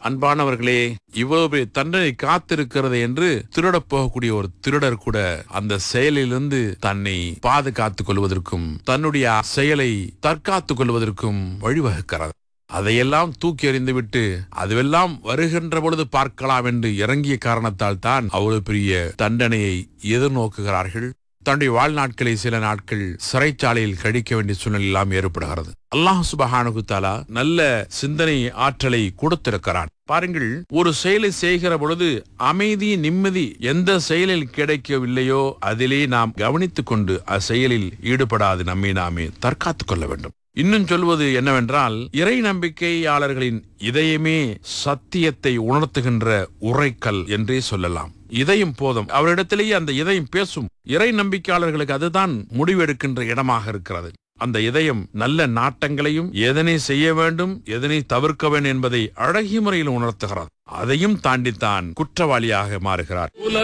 அன்பானவர்களே இவ்வளவு பெரிய தண்டனை காத்திருக்கிறது என்று திருடப் போகக்கூடிய ஒரு திருடர் கூட அந்த செயலிலிருந்து தன்னை பாதுகாத்துக் கொள்வதற்கும் தன்னுடைய செயலை தற்காத்துக் கொள்வதற்கும் வழிவகுக்கிறது அதையெல்லாம் தூக்கி எறிந்துவிட்டு அதுவெல்லாம் வருகின்ற பொழுது பார்க்கலாம் என்று இறங்கிய காரணத்தால் தான் அவ்வளவு பெரிய தண்டனையை எதிர்நோக்குகிறார்கள் தன்னுடைய வாழ்நாட்களை சில நாட்கள் சிறைச்சாலையில் கழிக்க வேண்டிய சூழ்நிலை எல்லாம் ஏற்படுகிறது அல்லாஹ் சுபஹானகு தாலா நல்ல சிந்தனை ஆற்றலை கொடுத்திருக்கிறான் பாருங்கள் ஒரு செயலை செய்கிற பொழுது அமைதி நிம்மதி எந்த செயலில் கிடைக்கவில்லையோ அதிலே நாம் கவனித்துக் கொண்டு அச்செயலில் ஈடுபடாது நம்மை நாமே தற்காத்துக் கொள்ள வேண்டும் இன்னும் சொல்வது என்னவென்றால் இறை நம்பிக்கையாளர்களின் இதயமே சத்தியத்தை உணர்த்துகின்ற உரைக்கல் என்றே சொல்லலாம் இதயம் போதும் அவரிடத்திலேயே அந்த இதயம் பேசும் இறை நம்பிக்கையாளர்களுக்கு அதுதான் முடிவெடுக்கின்ற இடமாக இருக்கிறது அந்த இதயம் நல்ல நாட்டங்களையும் எதனை செய்ய வேண்டும் எதனை தவிர்க்க வேண்டும் என்பதை அழகிய முறையில் உணர்த்துகிறது அதையும் தாண்டித்தான் குற்றவாளியாக மாறுகிறார்